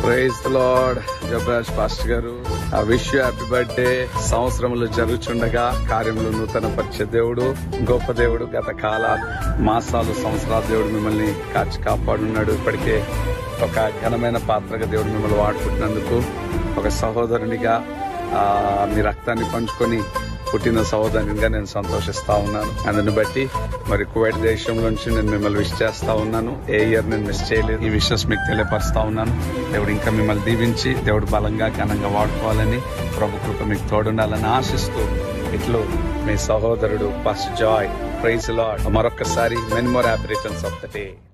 praise lord Jabaraj pastor గారు ఆ wish happy birthday సంవత్సరములు జరుగుచుండగా కార్యములు నూతన పరిచే దేవుడు గొప్ప దేవుడు గత కాల మాసాలు సంవత్సరాల దేవుడు మిమ్మల్ని కాచి కాపాడున్నాడు ఇప్పటికే ఒక ఘనమైన పాత్రగా దేవుడు మిమ్మల్ని వాడుకుంటున్నందుకు ఒక సహోదరునిగా ఆ మీ రక్తాన్ని పంచుకొని పుట్టిన సహోదరునిగా నేను సంతోషిస్తా ఉన్నాను అందుని బట్టి మరి కువైట్ దేశం నుంచి నేను మిమ్మల్ని విష్ చేస్తా ఉన్నాను ఏ ఇయర్ నేను మిస్ చేయలేదు ఈ విషయస్ మీకు తెలియపరుస్తా ఉన్నాను దేవుడు ఇంకా మిమ్మల్ని దీవించి దేవుడు బలంగా ఘనంగా వాడుకోవాలని ప్రభు కృప మీకు తోడుండాలని ఆశిస్తూ ఇట్లు మీ సహోదరుడు ఫస్ట్ జాయ్ ప్రైజ్ లాడ్ మరొకసారి many more happy returns of the day